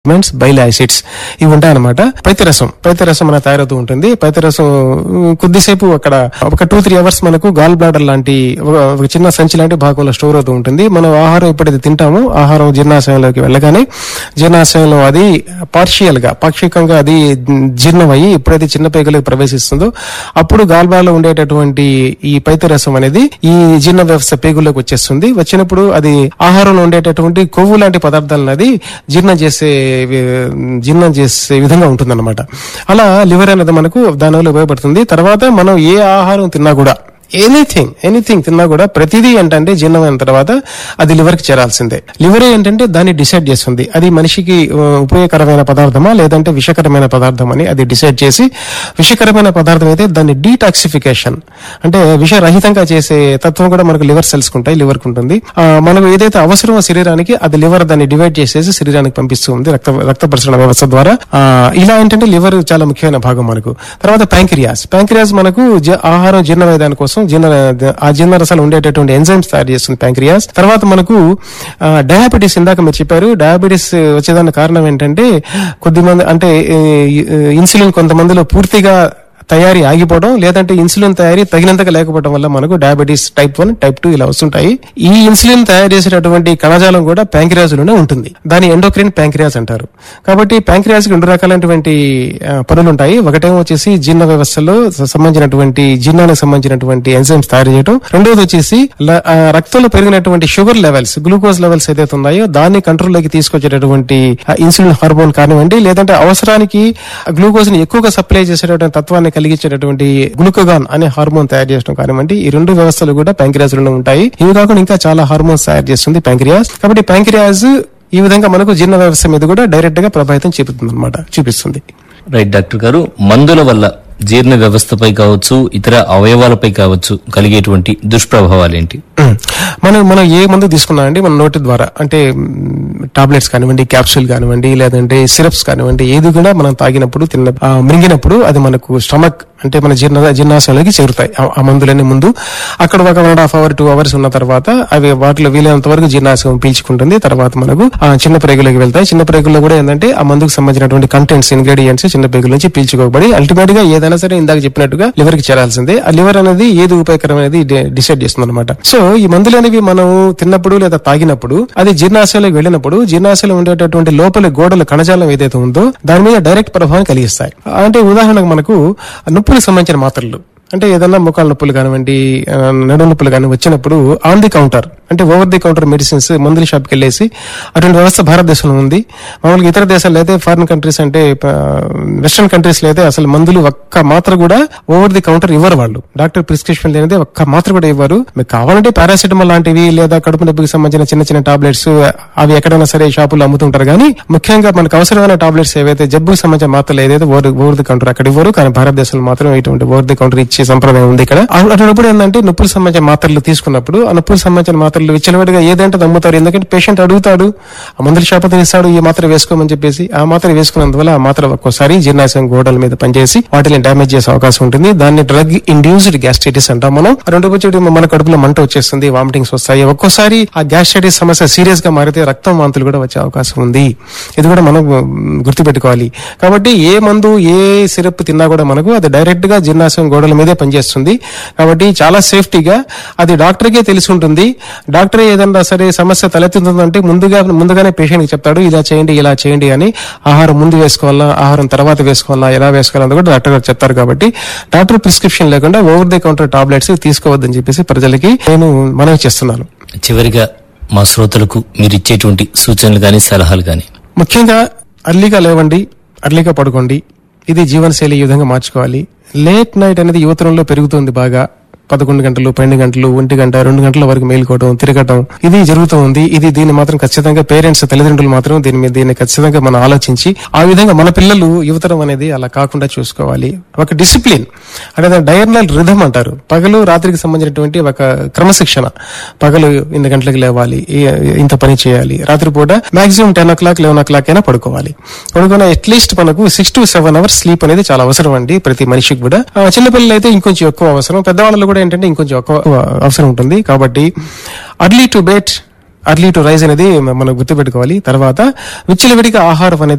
మెంట్స్ bile acids ఇవి ఉంటాయి అనమాట పైత్యరసం పైత్యరసం మన తయారవుతూ ఉంటుంది పైత్యరసం ఉమ్, కొద్దిసేపు అక్కడ ఒక టూ త్రీ అవర్స్ మనకు గాల్ బ్లాడర్ లాంటి ఒక ఒక చిన్న సంచి లాంటి భాగంలో స్టోర్ అవుతూ ఉంటుంది మనం ఆహారం ఎప్పుడైతే తింటామో ఆహారం జీర్ణాశయంలోకి వెళ్ళగానే జీర్ణాశయంలో అది పార్షియల్ గా పాక్షికంగా అది జీర్ణమయ్యి ఎప్పుడైతే చిన్న పేగులకు ప్రవేశిస్తుందో అప్పుడు గాల్ బ్లాడర్లో ఉండేటటువంటి ఈ పైత్యరసం అనేది ఈ జీర్ణ వ్యవస్థ పేగుల్లోకి వచ్చేస్తుంది వచ్చినప్పుడు అది ఆహారంలో ఉండేటటువంటి కొవ్వు లాంటి పదార్థాలను అది జీర్ణం చేసే వి- జీర్ణం చేసే విధంగా ఉంటుందన్నమాట అలా లివర్ అనేది మనకు దానివల్ల ఉపయోగపడుతుంది తర్వాత మనం ఏ ఆహారం తిన్నా కూడా ఎనీథింగ్ ఎనీథింగ్ తిన్నా కూడా ప్రతిదీ ఏంటంటే జీర్ణమైన తర్వాత అది లివర్ కి చేరాల్సిందే లివర్ ఏంటంటే దాన్ని డిసైడ్ చేస్తుంది అది మనిషికి ఆ, ఉపయోగకరమైన పదార్థమా లేదంటే విషకరమైన పదార్థం అని అది డిసైడ్ చేసి విషకరమైన పదార్థం అయితే దాన్ని డీటాక్సిఫికేషన్ అంటే విషరహితంగా చేసే తత్వం కూడా మనకు లివర్ సెల్స్ ఉంటాయి లివర్ కు ఉంటుంది ఆ, మనకు ఏదైతే అవసరమో శరీరానికి అది లివర్ దాన్ని డివైడ్ చేసేసి శరీరానికి పంపిస్తూ ఉంది రక్త రక్త ప్రసరణ వ్యవస్థ ద్వారా ఆ, ఇలా ఏంటంటే లివర్ చాలా ముఖ్యమైన భాగం మనకు తర్వాత ప్యాంక్రియాస్ ప్యాంక్రియాస్ మనకు జ- ఆహారం జీర్ణమయ్యేదాని కోసం జీర్ణ ఆ జీర్ణ రసాలు ఉండేటటువంటి ఎంజైమ్స్ తయారు చేస్తుంది ప్యాంక్రియాస్ తర్వాత మనకు డయాబెటీస్ ఇందాక మీరు చెప్పారు డయాబెటీస్ వచ్చేదానికి కారణం ఏంటంటే కొద్దిమంది అంటే ఇన్సులిన్ కొంతమందిలో పూర్తిగా తయారీ ఆగిపోవడం లేదంటే ఇన్సులిన్ తయారీ తగినంతగా లేకపోవడం వల్ల మనకు diabetes type one type two ఇలా వస్తుంటాయి ఈ ఇన్సులిన్ తయారు చేసేటటువంటి కణజాలం కూడా ప్యాంక్రియాస్ లోనే ఉంటుంది దాని ఎండోక్రిన్ ప్యాంక్రియాస్ అంటారు కాబట్టి ప్యాంక్రియాస్ కి రెండు రకాలైనటువంటి ఆ, పనులు ఉంటాయి ఒకటేమో వచ్చేసి జీర్ణ వ్యవస్థలో స- సంబంధించినటువంటి జీర్ణానికి సంబంధించినటువంటి ఎంజైమ్స్ తయారు చేయడం రెండోది వచ్చేసి ల- ఆ, రక్తంలో పెరిగినటువంటి షుగర్ లెవెల్స్ గ్లూకోజ్ లెవెల్స్ ఏదైతే ఉన్నాయో దాన్ని కంట్రోల్ లోకి తీసుకొచ్చేటటువంటి ఆ, ఇన్సులిన్ హార్మోన్ కానివ్వండి లేదంటే అవసరానికి గ్లూకోజ్ ని ఎక్కువగా సప్లై చేసేటటువంటి తత్వాన్ని కలిగించేటటువంటి గ్లూకోగాన్ అనే హార్మోన్ తయారు చేయడం కానివ్వండి ఈ రెండు వ్యవస్థలు కూడా ప్యాంక్రియాస్ లోనే ఉంటాయి ఇవి కాకుండా ఇంకా చాలా హార్మోన్స్ తయారు చేస్తుంది ప్యాంక్రియాస్ కాబట్టి ప్యాంక్రియాస్ ఈ విధంగా మనకు జీర్ణ వ్యవస్థ మీద కూడా డైరెక్ట్ గా ప్రభావితం చూపుతుంది అనమాట చూపిస్తుంది రైట్ డాక్టర్ గారు మందుల వల్ల జీర్ణ వ్యవస్థపై కావచ్చు ఇతర అవయవాలపై కావచ్చు కలిగేటువంటి దుష్ప్రభావాలు ఏంటి ఉమ్. మనం మనం ఏ మందు తీసుకున్నా అండి మన నోటి ద్వారా అంటే టాబ్లెట్స్ కానివ్వండి క్యాప్సూల్ కానివ్వండి లేదంటే సిరప్స్ కానివ్వండి ఏది కూడా మనం తాగినప్పుడు తిన్న ఆ, మింగినప్పుడు అది మనకు స్టమక్ అంటే మన జీర్ణ జీర్ణాశయంలోకి చేరుతాయి ఆ- ఆ మందులన్నీ ముందు అక్కడ ఒక one and half hour two hours ఉన్న తర్వాత అవి వాటిలో వీలైనంత వరకు జీర్ణాశయం పీల్చుకుంటుంది తర్వాత మనకు ఆ చిన్న ప్రేగులోకి వెళ్తాయి చిన్న ప్రేగుల్లో కూడా ఏంటంటే ఆ మందుకు సంబంధించినటువంటి కంటెంట్స్ ఇంగ్రీడియంట్స్ చిన్న ప్రేగుల నుంచి పీల్చుకోబడి అల్టిమేట్ గా ఏదైనా సరే ఇందాక చెప్పినట్టుగా లివర్ కి చేరాల్సిందే ఆ లివర్ అనేది ఏది ఉపయోగకరం అనేది డిసైడ్ చేస్తుంది అనమాట సో ఈ మందులు అనేవి మనం తిన్నప్పుడు లేదా తాగినప్పుడు అది జీర్ణాశయంలోకి వెళ్ళినప్పుడు జీర్ణాశయంలో ఉండేటటువంటి లోపల గోడల కణజాలం ఏదైతే ఉందో దాని మీద డైరెక్ట్ ప్రభావం కలిగిస్తాయి అంటే ఉదాహరణకు మనకు నొప్పులకు సంబంధించిన మాత్రలు అంటే ఏదన్నా ముఖాల నొప్పులు కానివ్వండి ఆ, నడుము నొప్పులు కానీ వచ్చినప్పుడు ఆన్ ది కౌంటర్ అంటే ఓవర్ ది కౌంటర్ మెడిసిన్స్ మందుల షాప్కి వెళ్ళేసి అటువంటి వ్యవస్థ భారతదేశంలో ఉంది మామూలుగా ఇతర దేశాల్లో అయితే ఫారిన్ కంట్రీస్ అంటే వెస్ట్రన్ కంట్రీస్ లో అయితే అసలు మందులు ఒక్క మాత్ర కూడా ఓవర్ ది కౌంటర్ ఇవ్వరు వాళ్ళు డాక్టర్ ప్రిస్క్రిప్షన్ లేనిదే ఒక్క మాత్ర కూడా ఇవ్వరు మీకు కావాలంటే పారాసిటమాల్ లాంటివి లేదా కడుపు నొప్పికి సంబంధించిన చిన్న చిన్న టాబ్లెట్స్ అవి ఎక్కడైనా సరే షాపుల్లో అమ్ముతుంటారు కానీ ముఖ్యంగా మనకు అవసరమైన టాబ్లెట్స్ ఏవైతే జబ్బుకి సంబంధించిన మాత్రలు ఏదైతే ఓవర్ ఓవర్ ది కౌంటర్ అక్కడ ఇవ్వరు కానీ భారతదేశంలో మాత్రం ఇటువంటి ఓవర్ ది కౌంటర్ ఇచ్చే సంప్రదాయం ఉంది ఇక్కడ అటు- అటువంటిప్పుడు ఏంటంటే నొప్పులకు సంబంధించిన మాత్రలు తీసుకున్నప్పుడు ఆ నొప్పులకు సంబంధించిన మాత్రలు విచ్చలవిడిగా ఏదంటే అది అమ్ముతారు ఎందుకంటే పేషెంట్ అడుగుతాడు ఆ మందుల షాప్ అతను ఇస్తాడు ఈ మాత్ర వేసుకోమని చెప్పేసి ఆ మాత్ర వేసుకున్నందువల్ల ఆ మాత్ర ఒక్కోసారి జీర్ణాశయం గోడల మీద పనిచేసి వాటిని డ్యామేజ్ చేసే అవకాశం ఉంటుంది దాన్ని డ్రగ్ ఇండ్యూస్డ్ గ్యాస్ట్రైటిస్ అంటాం మనం రెండు వచ్చేటి మన కడుపులో మంట వచ్చేస్తుంది వామిటింగ్స్ వస్తాయి ఒక్కోసారి ఆ గ్యాస్ట్రైటిస్ సమస్య సీరియస్ గా మారితే రక్తం వాంతులు కూడా వచ్చే అవకాశం ఉంది ఇది కూడా మనం మ్, గుర్తుపెట్టుకోవాలి కాబట్టి ఏ మందు ఏ సిరప్ తిన్నా కూడా మనకు అది డైరెక్ట్ గా జీర్ణాశయం గోడల మీదే పనిచేస్తుంది కాబట్టి చాలా సేఫ్టీగా అది డాక్టర్కే తెలిసి ఉంటుంది డాక్టర్ ఏదన్నా సరే సమస్య తలెత్తుతుందంటే ముందుగా ముందుగానే పేషెంట్ కి చెప్తాడు ఇలా చేయండి ఇలా చేయండి అని ఆహారం ముందు వేసుకోవాలా ఆహారం తర్వాత వేసుకోవాలా ఎలా వేసుకోవాలని కూడా డాక్టర్ గారు చెప్తారు కాబట్టి డాక్టర్ ప్రిస్క్రిప్షన్ లేకుండా ఓవర్ ది కౌంటర్ టాబ్లెట్స్ తీసుకోవద్దని చెప్పేసి ప్రజలకి నేను మనవి చేస్తున్నాను చివరిగా మా శ్రోతలకు మీరు ఇచ్చేటువంటి సూచనలు గాని సలహాలు గాని ముఖ్యంగా అర్లీగా లేవండి అర్లీగా పడుకోండి ఇది జీవనశైలి ఈ విధంగా మార్చుకోవాలి లేట్ నైట్ అనేది యువతరంలో పెరుగుతుంది బాగా పదకొండు గంటలు పన్నెండు గంటలు ఒంటి గంట రెండు గంటల వరకు మేలుకోవడం తిరగటం ఇది జరుగుతూ ఉంది ఇది దీన్ని మాత్రం ఖచ్చితంగా పేరెంట్స్ తల్లిదండ్రులు మాత్రం దీని మీద దీన్ని ఖచ్చితంగా మనం ఆలోచించి ఆ విధంగా మన పిల్లలు యువతరం అనేది అలా కాకుండా చూసుకోవాలి ఒక డిసిప్లిన్ అంటే డైర్నల్ రిధమ్ అంటారు పగలు రాత్రికి సంబంధించినటువంటి ఒక క్రమశిక్షణ పగలు ఇన్ని గంటలకు లేవాలి ఈ- ఇంత పని చేయాలి రాత్రిపూట maximum ten o'clock eleven o'clock అయినా పడుకోవాలి పడుకున్న అట్లీస్ట్ మనకు six to seven hours sleep అనేది చాలా అవసరం అండి ప్రతి మనిషికి కూడా ఆ, చిన్నపిల్లలు అయితే ఇంకొంచెం ఎక్కువ అవసరం పెద్దవాళ్ళు కూడా ఏంటంటే ఇంకొంచెం ఎక్కువ అవసరం ఉంటుంది కాబట్టి early to bed early to rise అనేది మనం గుర్తుపెట్టుకోవాలి తర్వాత విచ్చలవిడిగా ఆహారం అనేది